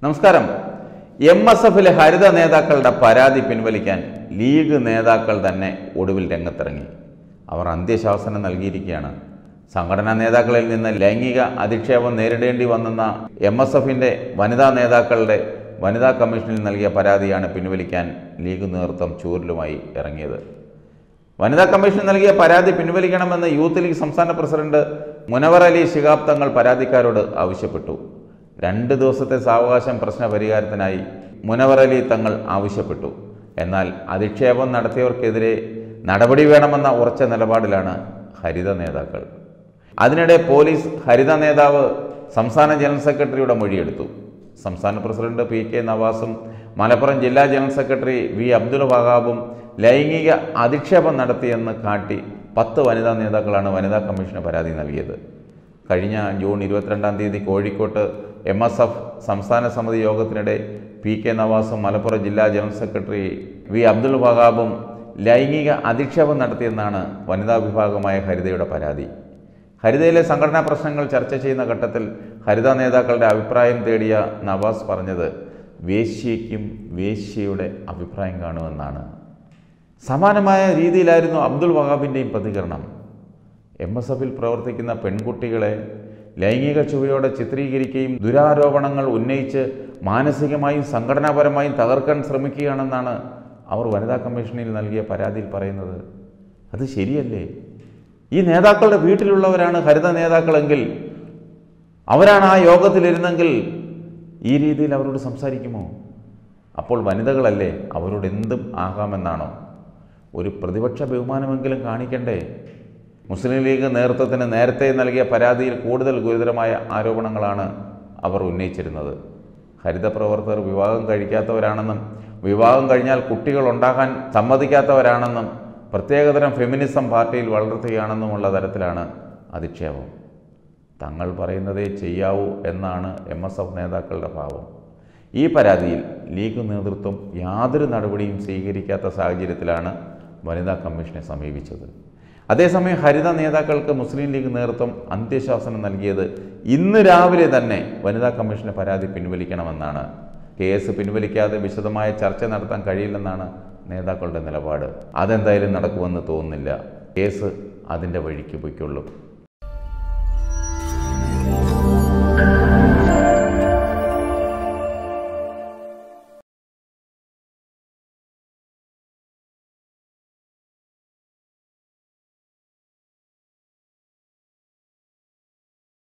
നമസ്കാരം M S എഫിലെ ഹരിത നേതാക്കളുടെ പരാതി പിൻവലിക്കാൻ ലീഗ് നേതാക്കൾ തന്നെ ഒടുവിൽ രംഗത്തിറങ്ങി അവർ അന്ത്യശാസനം നൽകിയിരിക്കുകയാണ് സംഘടനാ നേതാക്കളിൽ നിന്ന് ലൈംഗിക അധിക്ഷേപം നേരിടേണ്ടി വന്നെന്ന എം എസ് എഫിൻ്റെ വനിതാ നേതാക്കളുടെ വനിതാ കമ്മീഷനിൽ നൽകിയ പരാതിയാണ് പിൻവലിക്കാൻ ലീഗ് നേതൃത്വം ചൂരലുമായി ഇറങ്ങിയത് വനിതാ കമ്മീഷൻ നൽകിയ പരാതി പിൻവലിക്കണമെന്ന് യൂത്ത് ലീഗ് സംസ്ഥാന പ്രസിഡന്റ് മുനവർ അലി ശിഹാബ് തങ്ങൾ പരാതിക്കാരോട് ആവശ്യപ്പെട്ടു രണ്ട് ദിവസത്തെ സാവകാശം പ്രശ്ന പരിഹാരത്തിനായി മുനവർ അലി തങ്ങൾ ആവശ്യപ്പെട്ടു എന്നാൽ അധിക്ഷേപം നടത്തിയവർക്കെതിരെ നടപടി വേണമെന്ന ഉറച്ച നിലപാടിലാണ് ഹരിത നേതാക്കൾ അതിനിടെ പോലീസ് ഹരിത നേതാവ് സംസ്ഥാന ജനറൽ സെക്രട്ടറിയുടെ മൊഴിയെടുത്തു സംസ്ഥാന പ്രസിഡന്റ് പി കെ നവാസും മലപ്പുറം ജില്ലാ ജനറൽ സെക്രട്ടറി വി അബ്ദുൽ വഹാബും ലൈംഗിക അധിക്ഷേപം നടത്തിയെന്ന് കാട്ടി പത്ത് വനിതാ നേതാക്കളാണ് വനിതാ കമ്മീഷന് പരാതി നൽകിയത് കഴിഞ്ഞ ജൂൺ ഇരുപത്തിരണ്ടാം തീയതി കോഴിക്കോട്ട് എം എസ് എഫ് സംസ്ഥാന സമിതി യോഗത്തിനിടെ പി കെ നവാസും മലപ്പുറം ജില്ലാ ജനറൽ സെക്രട്ടറി വി അബ്ദുൽ വഹാബും ലൈംഗിക അധിക്ഷേപം നടത്തിയെന്നാണ് വനിതാ വിഭാഗമായ ഹരിതയുടെ പരാതി ഹരിതയിലെ സംഘടനാ പ്രശ്നങ്ങൾ ചർച്ച ചെയ്യുന്ന ഘട്ടത്തിൽ ഹരിത നേതാക്കളുടെ അഭിപ്രായം തേടിയ നവാസ് പറഞ്ഞത് വേശ്യയ്ക്കും വേശ്യയുടെ അഭിപ്രായം കാണുമെന്നാണ് സമാനമായ രീതിയിലായിരുന്നു അബ്ദുൾ വഹാബിൻ്റെയും പ്രതികരണം എം എസ് എഫിൽ പ്രവർത്തിക്കുന്ന പെൺകുട്ടികളെ ലൈംഗിക ചുവയോടെ ചിത്രീകരിക്കുകയും ദുരാരോപണങ്ങൾ ഉന്നയിച്ച് മാനസികമായും സംഘടനാപരമായും തകർക്കാൻ ശ്രമിക്കുകയാണെന്നാണ് അവർ വനിതാ കമ്മീഷനിൽ നൽകിയ പരാതിയിൽ പറയുന്നത് അത് ശരിയല്ലേ ഈ നേതാക്കളുടെ വീട്ടിലുള്ളവരാണ് ഹരിത നേതാക്കളെങ്കിൽ അവരാണ് ആ യോഗത്തിലിരുന്നെങ്കിൽ ഈ രീതിയിൽ അവരോട് സംസാരിക്കുമോ അപ്പോൾ വനിതകളല്ലേ അവരോട് എന്തും ആകാമെന്നാണോ ഒരു പ്രതിപക്ഷ ബഹുമാനമെങ്കിലും കാണിക്കണ്ടേ മുസ്ലിം ലീഗ് നേതൃത്വത്തിന് നേരത്തെ നൽകിയ പരാതിയിൽ കൂടുതൽ ഗുരുതരമായ ആരോപണങ്ങളാണ് അവർ ഉന്നയിച്ചിരുന്നത് ഹരിത പ്രവർത്തകർ വിവാഹം കഴിക്കാത്തവരാണെന്നും വിവാഹം കഴിഞ്ഞാൽ കുട്ടികൾ ഉണ്ടാകാൻ സമ്മതിക്കാത്തവരാണെന്നും പ്രത്യേകതരം ഫെമിനിസം പാർട്ടിയിൽ വളർത്തുകയാണെന്നുമുള്ള തരത്തിലാണ് അധിക്ഷേപം തങ്ങൾ പറയുന്നതേ ചെയ്യാവൂ എന്നാണ് എം എസ് എഫ് നേതാക്കളുടെ ഭാവം ഈ പരാതിയിൽ ലീഗ് നേതൃത്വം യാതൊരു നടപടിയും സ്വീകരിക്കാത്ത സാഹചര്യത്തിലാണ് വനിതാ കമ്മീഷനെ സമീപിച്ചത് അതേസമയം ഹരിത നേതാക്കൾക്ക് മുസ്ലിം ലീഗ് നേതൃത്വം അന്ത്യശാസനം നൽകിയത് ഇന്ന് രാവിലെ തന്നെ വനിതാ കമ്മീഷന് പരാതി പിൻവലിക്കണമെന്നാണ് കേസ് പിൻവലിക്കാതെ വിശദമായ ചർച്ച നടത്താൻ കഴിയില്ലെന്നാണ് നേതാക്കളുടെ നിലപാട് അതെന്തായാലും നടക്കുമെന്ന് തോന്നുന്നില്ല കേസ് അതിൻ്റെ വഴിക്ക് പൊയ്ക്കൊള്ളും